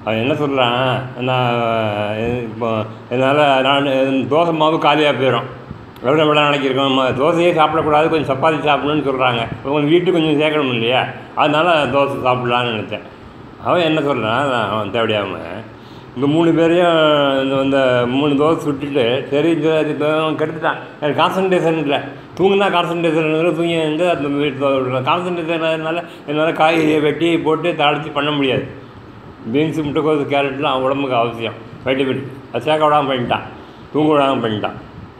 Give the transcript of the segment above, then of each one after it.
அவன் என்ன சொல்கிறான் நான் இப்போ என்னால் நான் தோசை மாவு காலியாக போயிடும் எவ்வளோ எவ்வளோ நாளைக்கு இருக்கும் ம- தோசையே சாப்பிடக்கூடாது கொஞ்சம் சப்பாத்தி சாப்பிடணும்னு சொல்கிறாங்க கொஞ்சம் வீட்டுக்கு கொஞ்சம் சேர்க்கணும் இல்லையா அதனால தோசை சாப்பிட்லான்னு நினச்சேன் அவன் என்ன சொல்கிறான் அவன் தேவையாமல் இந்த மூணு பேரையும் இந்த இந்த மூணு தோசை சுட்டுட்டு சரி இந்த இது அவன் கெடுத்துட்டான் எனக்கு கான்சன்ட்ரேஷன் இல்லை தூங்குனா கான்சன்ட்ரேஷன் தூங்கி வந்து அந்த கான்சன்ட்ரேஷனால என்னால் காய்கறியை வெட்டி போட்டு தாளித்து பண்ண முடியாது பீன்ஸு முட்டைக்கோசு கேரட்லாம் உடம்புக்கு அவசியம் வைட்டமின் அது சேர்க்க விடாமல் பண்ணிட்டான் தூங்க விடாமல் பண்ணிட்டான்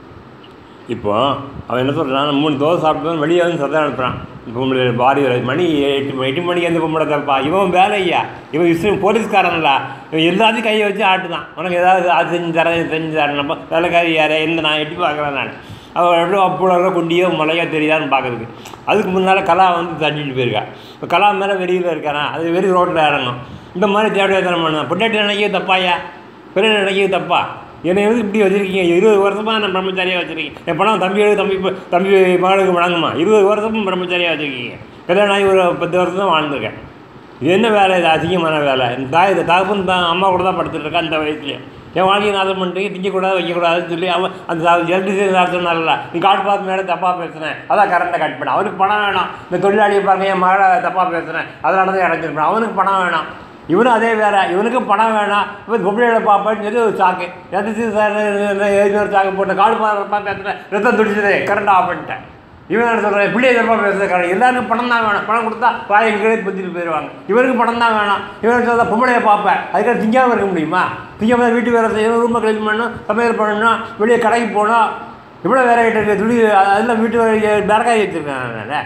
இப்போ அவன் என்ன சொல்கிறான் மூணு தோசை சாப்பிட்டு வெளியே வந்து சத்தம் அனுப்புகிறான் பொம்பளை பாரி மணி எட்டு மணி எட்டு மணிக்கு எந்த பொம்பளை தப்பா இவன் வேலையா இவன் இஸ்லாம் போலீஸ்காரன்ல இவன் எல்லாத்தையும் கையை வச்சு ஆட்டுதான் உனக்கு ஏதாவது அது செஞ்சு தரேன் இது செஞ்சு தரேன் நம்ம வேலைக்காரி யாரே என்ன நான் எட்டி பார்க்குறேன் நான் அவன் எப்படி அப்பளோ குண்டியோ மலையோ தெரியுதான்னு பார்க்கறதுக்கு அதுக்கு முன்னால் கலா வந்து தட்டிட்டு போயிருக்கா இப்போ கலா மேலே வெளியில் இருக்கானா அது வெறி ரோட்டில் இறங்கும் இந்த மாதிரி தேவையான பண்ண பொட்டாட்டி நினைக்கிறது தப்பாயா பிறகு நினைக்கிறது தப்பா என்னை வந்து இப்படி வச்சுருக்கீங்க இருபது வருஷமாக நான் பிரம்மச்சாரியாக வச்சுருக்கீங்க என் பணம் தம்பியோட தம்பி ப- தம்பி மகளுக்கு வழங்குமா இருபது வருஷமும் பிரம்மச்சாரியாக வச்சுருக்கீங்க கல்யாணம் ஆகி ஒரு பத்து வருஷம் தான் வாழ்ந்துருக்கேன் இது என்ன வேலை இது அசிங்கமான வேலை என் தாய் தகப்பன் தான் அம்மா கூட தான் படுத்துட்டு இருக்கா அந்த வயசுல என் வாழ்க்கையை நாசம் பண்ணிட்டு திங்கக்கூடாது வைக்கக்கூடாதுன்னு சொல்லி அவன் அந்த எலக்ட்ரிசிட்டி சார் சொன்னார்ல நீ காட்டு பார்த்து மேலே தப்பாக பேசுனேன் அதான் கரண்ட்டை கட் பண்ண அவனுக்கு பணம் வேணாம் இந்த தொழிலாளியை பாருங்க என் மகளை தப்பாக பேசுனேன் அதனால தான் இறங்கிருப்பேன் அவனுக்கு பணம் வேணாம் இவனும் அதே வேற இவனுக்கும் பணம் வேணாம் இவன் பொம்பளையோட பாப்பான்னு சொல்லி ஒரு சாக்கு எதிர்த்து சார் எழுதினொரு சாக்கு போட்டு காடு பார்ப்பா பேசுகிறேன் ரத்தம் துடிச்சது கரண்ட் ஆஃப் பண்ணிட்டேன் இவன் என்ன சொல்கிறேன் பிள்ளைய தப்பா பேசுறது கரண்ட் எல்லாருக்கும் பணம் தான் வேணும் பணம் கொடுத்தா வாயை கீழே பத்திட்டு போயிடுவாங்க இவருக்கு பணம் தான் வேணும் இவன் சொல்ல பொம்பளையை பார்ப்பேன் அதுக்காக திங்காமல் இருக்க முடியுமா திங்காம வீட்டு வேலை செய்யணும் ரூமை கிளீன் பண்ணணும் சமையல் பண்ணணும் வெளியே கடைக்கு போகணும் இவ்வளோ வேலை கிட்ட இருக்கு துணி அதெல்லாம் வீட்டு வேலை பேரக்காய் வச்சுருக்கேன் நான்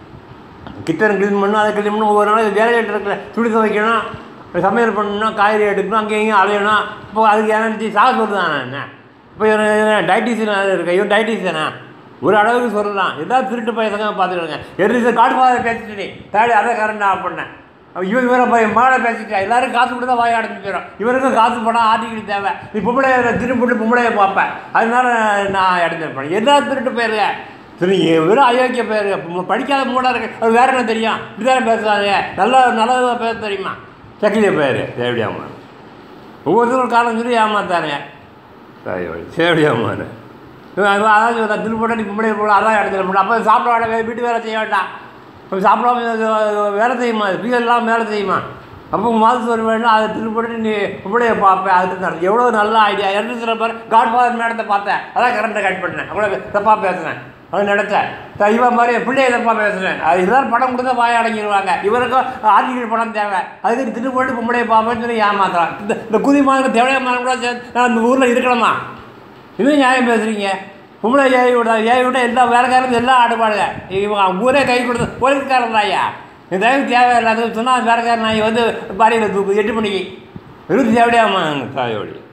கிச்சன் க்ளீன் பண்ணணும் அதை க்ளீன் பண்ணணும் ஒவ்வொரு நாளைக்கு வேலை இருக்கிற துணி துவைக்கணும் சமையல் பண்ணணும் காய்கறி எடுக்கணும் அங்கேயும் இங்கேயும் அலையணும் இப்போ அதுக்கு எனர்ஜி சாக சொல்லுதான் நான் என்ன இப்போ டயட்டிஷியன் இருக்கேன் இவன் டயட்டிஷியனா ஒரு அளவுக்கு சொல்லலாம் ஏதாவது திருட்டு பையசங்க பார்த்துக்கிடுங்க எரிச காட்டு பாதை பேசிட்டு நீ தேடி அதை கரண்ட் ஆஃப் பண்ணேன் அவன் இவன் இவரை பையன் மகளை பேசிட்டா எல்லாரும் காசு கொடுத்தா வாய் அடைஞ்சு போயிடும் இவருக்கும் காசு பணம் ஆர்டிக்கல் தேவை நீ பொம்பளைய திருட்டு போட்டு பொம்பளைய பார்ப்பேன் அதனால நான் இடைஞ்சிருப்பேன் எல்லா திருட்டு போயிருங்க சரி வெறும் அயோக்கிய பேர் படிக்காத மூடா இருக்கு அது வேற என்ன தெரியும் இப்படிதான் பேசுறாங்க நல்லா நல்லதாக பேச தெரியுமா சக்கிலிய பேர் தேவடியாமா ஒவ்வொருத்தரும் காலம் சொல்லி ஏமாத்தாருங்க சேவடியாமான்னு அதான் திருப்பி நீ பொம்பளை போல அதான் இடத்துல போட அப்போ சாப்பிட வேண்டாம் வீட்டு வேலை செய்ய வேண்டாம் அப்போ சாப்பிடாம இது வேலை செய்யுமா பீல் எல்லாம் வேலை செய்யுமா அப்போ மாதத்து ஒரு வேணும் அதை திருப்பி நீ பொம்பளைய பார்ப்பேன் அது நடக்கும் எவ்வளோ நல்ல ஐடியா என்ன சில பேர் காட் ஃபாதர் மேடத்தை பார்த்தேன் அதான் கரண்ட்டை கட் பண்ணேன் அவ்வளோ தப்பாக பேசுனேன் அது நினச்சேன் த- இவன் மாதிரி பிள்ளைய தப்பாக பேசுகிறேன் அது எல்லாரும் பணம் கொடுத்தா வாய அடங்கிடுவாங்க இவருக்கும் ஆர்டிகல் பணம் தேவை அதுக்கு திருப்பி போட்டு பொம்பளைய பார்ப்பேன்னு சொல்லி ஏமாத்துறான் இந்த இந்த குதி மாதிரி தேவையான மாதிரி கூட சேர்த்து நான் இந்த ஊரில் இருக்கணுமா இன்னும் நியாயம் பேசுகிறீங்க பொம்பளை ஏவி விட ஏவி விட எல்லா வேலைக்காரங்க எல்லாம் ஆடுபாடுங்க இவன் ஊரே கை கொடுத்து போலீஸ்காரன் தாயா இந்த தயவு தேவையில்லாத சொன்னால் வேலைக்காரன் நாய் வந்து பாடியில் தூக்கு எட்டு மணிக்கு விருது தேவையாமா தாயோடி